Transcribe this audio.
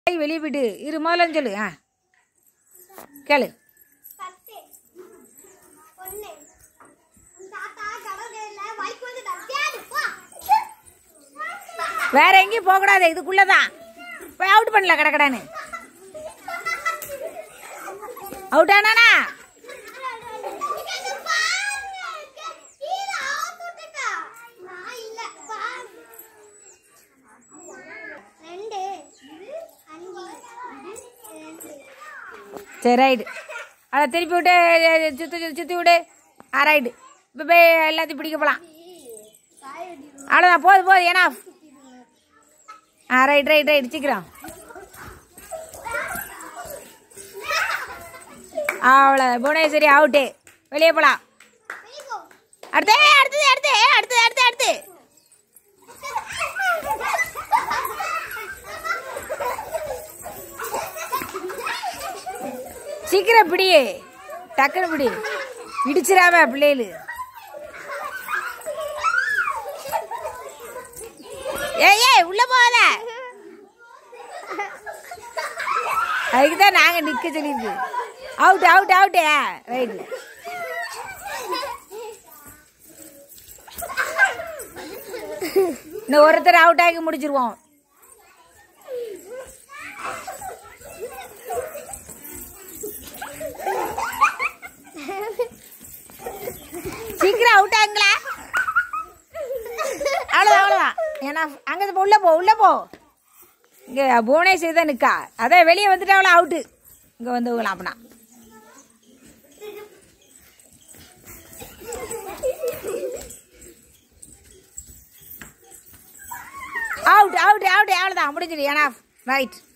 வெளியே போயிட்டு இரு முதல்ல சொல்லு ஆ கேளு பத்து ஒண்ணு உன் தாத்தா கடற்கரையில பைக் வந்து தட்டியாரு போ வேற எங்கேயும் போகக்கூடாது இதுக்குள்ளே தான் போய் அவுட் பண்ணல கடக்கடான்னு அவுட் ஆனானா ரெண்டு அஞ்சு ரெண்டு சரி ரைட்டு அதை திருப்பி விட்டு சுற்றி சுற்றி சுற்றி விடு ஆ ரைட்டு இப்போ போய் எல்லாத்தையும் பிடிக்க போகலாம் அவ்வளோதான் போதும் போதும் ஏன்னா ஆ ரைட் ரைட் ரைட் சீக்கிரம் அவ்வளோ புவனேஸ்வரி அவுட்டு வெளியே போகலாம் அடுத்து அடுத்தது அடுத்து அடுத்து அடுத்து அடுத்து சீக்கிரம் பிடி டக்குனு பிடி இடிச்சிடாம பிள்ளைகளு ஏய் ஏய் உள்ள போகாத அதுக்கு தான் நாங்க நிக்க சொல்லியிருக்கு அவுட் அவுட் அவுட் ரைட் இன்னும் ஒருத்தர் அவுட் ஆகி முடிச்சிருவோம் சீக்கிரம் அவுட் ஆகுங்களா அவ்வளோதான் அவ்வளோதான் ஏன்னா அங்கே உள்ள போ உள்ள போ இங்கே புவனேஸ்வரி தான் நிற்கா அதான் வெளியே வந்துட்டு அவ்வளோ அவுட்டு இங்கே வந்து போகலாம் அப்படின்னா அவுட் அவுட் அவுட் அவ்வளோதான் முடிஞ்சிடு ஏன்னா ரைட்